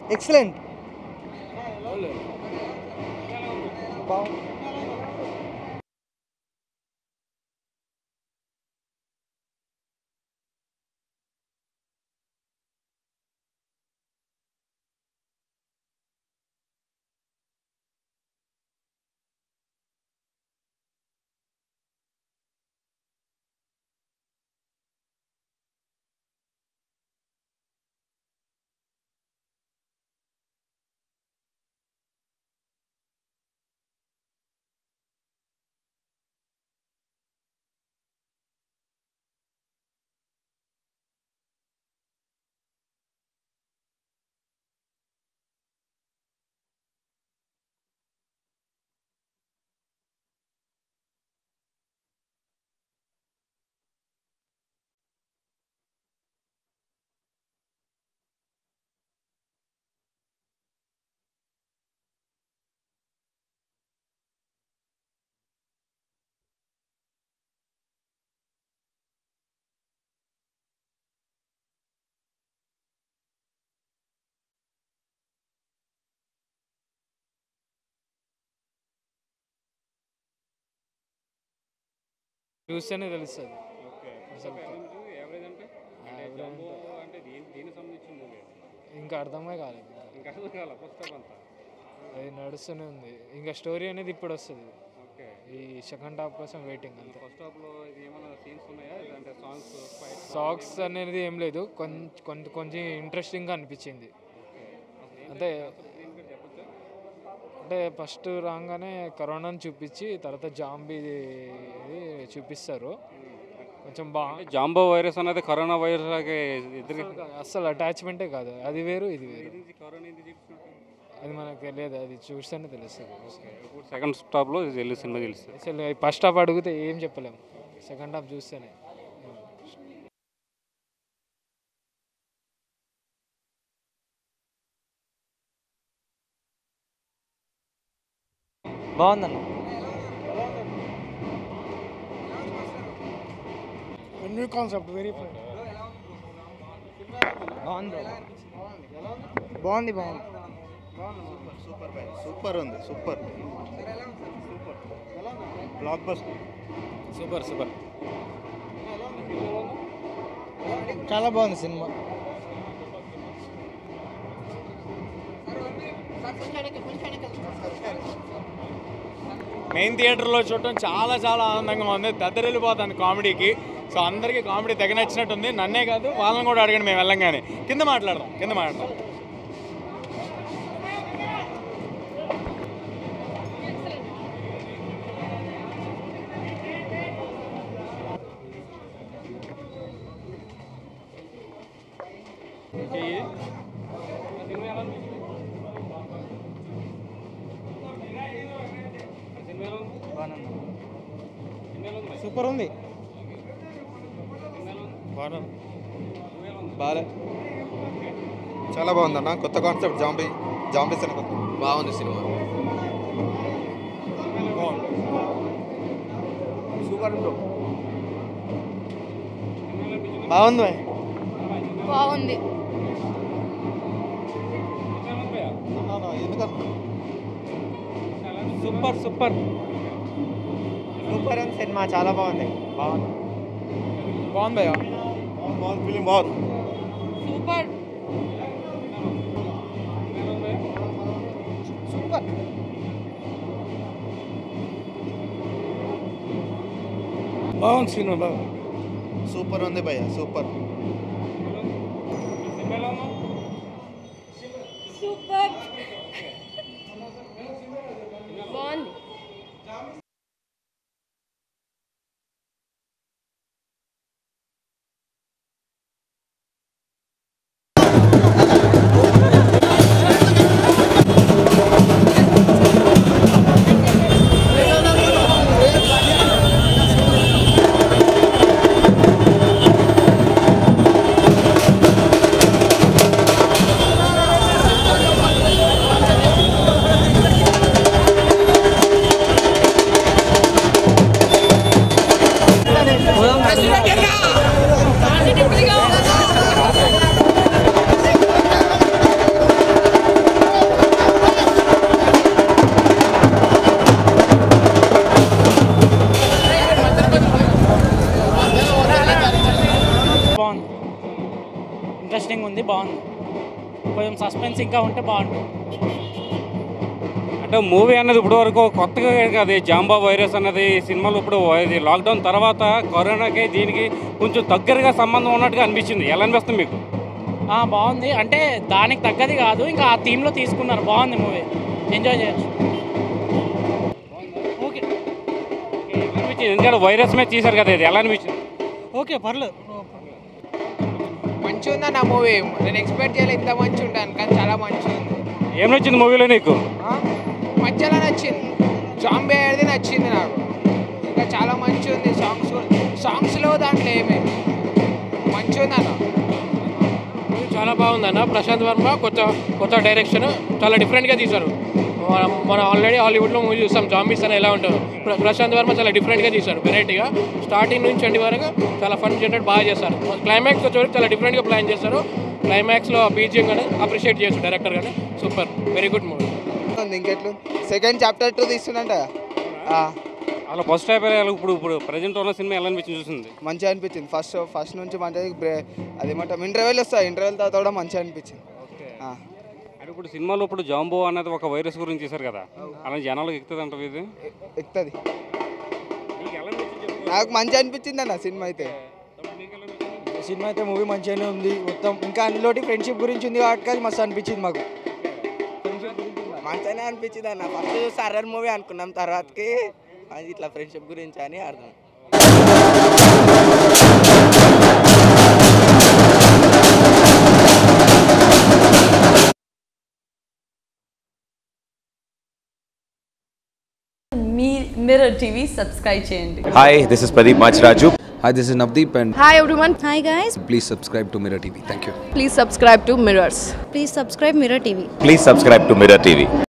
Excellent చూస్తేనే తెలుస్తుంది average అంటే అంటే జంబో అంటే దేని దేనికి సంబంధించిన మూవీ ఇంకా అర్థమే కాలేదు ఇంకా అర్థం కాల ఫస్ట్ హాఫ్ అంతా అది నడుస్తూనే ఉంది ఇంకా స్టోరీ అనేది ఇప్పుడు వస్తుంది ఓకే ఈ సెకండ్ హాఫ్ కోసం వెయిటింగ్ అంతే ఫస్ట్ హాఫ్లో ఇది ఏమైనా సీన్స్ ఉన్నాయా అంటే సాంగ్స్ ఫైట్ సాక్స్ అనేది ఏం లేదు కొంచెం కొంచెం కొంచెం ఇంట్రెస్టింగ్గా అనిపించింది అంటే దీని కూడా చెప్పొచ్చా అంటే ఫస్ట్ రాగానే కరోనాని చూపించి తర్వాత జాంబీ చూపిస్తారు కొంచెం బా అంటే జాంబో వైరస్ అనేది కరోనా వైరస్ లాగే ఇద్దరు అస్సలు అటాచ్మెంటే కాదు అది వేరు ఇది వేరు ఇది కరోనా ఎందుకు చూపించినట్టు అది మనకు తెలియదు అది చూస్తేనే తెలుస్తుంది ఇప్పుడు సెకండ్ స్టాప్లో వెళ్ళి సినిమా తెలుస్తుంది అసలు ఫస్ట్ హాఫ్ అడిగితే ఏం చెప్పలేము సెకండ్ హాఫ్ చూస్తేనే బాగుందన్న న్యూ కాన్సెప్ట్ వెరీ బాగుంది బాగుంది బాగుంది సూపర్ బై సూపర్ ఉంది super blockbuster super super చాలా బాగుంది సినిమా మెయిన్ థియేటర్లో చూడటం చాలా చాలా ఆనందంగా ఉంది దద్దరిల్లిపోతుంది కామెడీకి సో అందరికీ కామెడీ తెగ నచ్చినట్టుంది నన్నే కాదు వాళ్ళని కూడా అడగండి మేము వెళ్ళంగానే కింద మాట్లాడదాం కింద మాట్లాడదాం సూపర్ ఉంది బాలే చాలా బాగుందన్న కొత్త కాన్సెప్ట్ జాంబీ జాంబీస్ అని కొత్త బాగుంది సినిమా సూపర్ బాగుంది బాయ్ బాగుంది ఎందుకంటే సూపర్ సూపర్ సూపర్ ఉంది సినిమా చాలా బాగుంది బాగుంది బాగుంది భయ్యా బాగుంది ఫిలిం బాగుంది సూపర్ సూపర్ బాగుంది సినిమా బాగుంది సూపర్ ఉంది భయ్య సూపర్ సూపర్ బాగుంది సూపర్ ఇంట్రెస్టింగ్ ఉంది బాగుంది కొంచెం సస్పెన్స్ ఇంకా ఉంటే బాగుంటుంది అంటే మూవీ అన్నది ఇప్పుడు వరకు కొత్తగా కాదు ఈ జాంబా వైరస్ అన్నది సినిమాలు ఇప్పుడు ఇది లాక్డౌన్ తర్వాత కరోనాకి దీనికి కొంచెం దగ్గరగా సంబంధం ఉన్నట్టుగా అనిపించింది ఎలా అనిపిస్తుంది మీకు ఆ, బాగుంది అంటే దానికి తగ్గది కాదు ఇంకా ఆ థీమ్లో తీసుకున్నారు బాగుంది మూవీ ఎంజాయ్ చేయొచ్చు ఓకే ఎలా అనిపించింది ఎందుకంటే వైరస్ మీద తీశారు కదా ఇది ఎలా అనిపించింది ఓకే పర్లేదు మంచిగా ఉందన్న మూవీ నేను ఎక్స్పెక్ట్ చేయలేదు ఇంత మంచి ఉంటాను కానీ చాలా మంచిగా ఉంది ఏం నచ్చింది మూవీలో నీకు మధ్యలో నచ్చింది జాంబే అనేది నచ్చింది నాకు ఇంకా చాలా మంచిగా ఉంది సాంగ్స్ సాంగ్స్లో దాంట్లో ఏమి మంచిగా ఉంది అన్న చాలా బాగుందన్న ప్రశాంత్ వర్మ కొత్త కొత్త డైరెక్షన్ చాలా డిఫరెంట్గా తీశారు మనం మనం ఆల్రెడీ హాలీవుడ్లో మూవీ చూస్తాం జాంబీస్ అని ఎలా ఉంటుందో ప్ర- ప్రశాంత్ వర్మ చాలా డిఫరెంట్గా తీశారు వెరైటీగా స్టార్టింగ్ నుంచి ఎండి వరకు చాలా ఫన్ జనరేట్ బాగా చేస్తారు క్లైమాక్స్ వచ్చేవరకు చాలా డిఫరెంట్గా ప్లాన్ చేస్తారు క్లైమాక్స్లో బీజింగ్ కానీ అప్రిషియేట్ చేస్తారు డైరెక్టర్ కానీ సూపర్ వెరీ గుడ్ మూవీ ఉంది ఇంకెట్లు సెకండ్ చాప్టర్ టూ తీస్తుందంట అలా ఫస్ట్ అయిపోయి ఇప్పుడు ఇప్పుడు ప్రజెంట్ ఉన్న సినిమా ఎలా అనిపించింది చూసింది మంచిగా అనిపించింది ఫస్ట్ ఫస్ట్ నుంచి మంచిగా బ్రే అదేమంటాం ఇంటర్వెల్ వస్తాయి ఇంటర్వెల్ తర్వాత కూడా మంచిగా అనిపించింది ఆ. అంటే ఇప్పుడు సినిమాలో ఇప్పుడు జాంబో అనేది ఒక వైరస్ గురించి తీశారు కదా అలా జనాలకు ఎక్కుతుంది అంటారు ఇది ఎక్కుతుంది నీకు ఎలా అనిపించింది చెప్పు. నాకు మంచిగా అనిపించింది అన్న సినిమా అయితే నీకు ఎలా అనిపించింది? సినిమా అయితే మూవీ మంచిగానే ఉంది మొత్తం ఇంకా అందులోటి ఫ్రెండ్షిప్ గురించి ఉంది కాబట్టి అది మస్తు అనిపించింది మాకు మంచిగానే అనిపించింది అన్న ఫస్ట్ చూసి హర్రర్ మూవీ అనుకున్నాం తర్వాతకి అది ఇట్లా ఫ్రెండ్షిప్ గురించి అని అర్థం మీ మిర్రర్ టీవీ సబ్స్క్రైబ్ చేయండి Hi, this is Pradeep Machraju. Hi, this is Navdeep, and hi everyone hi guys please subscribe to Mirror TV. Thank you. Please subscribe to mirrors please subscribe mirror TV Please subscribe to Mirror TV.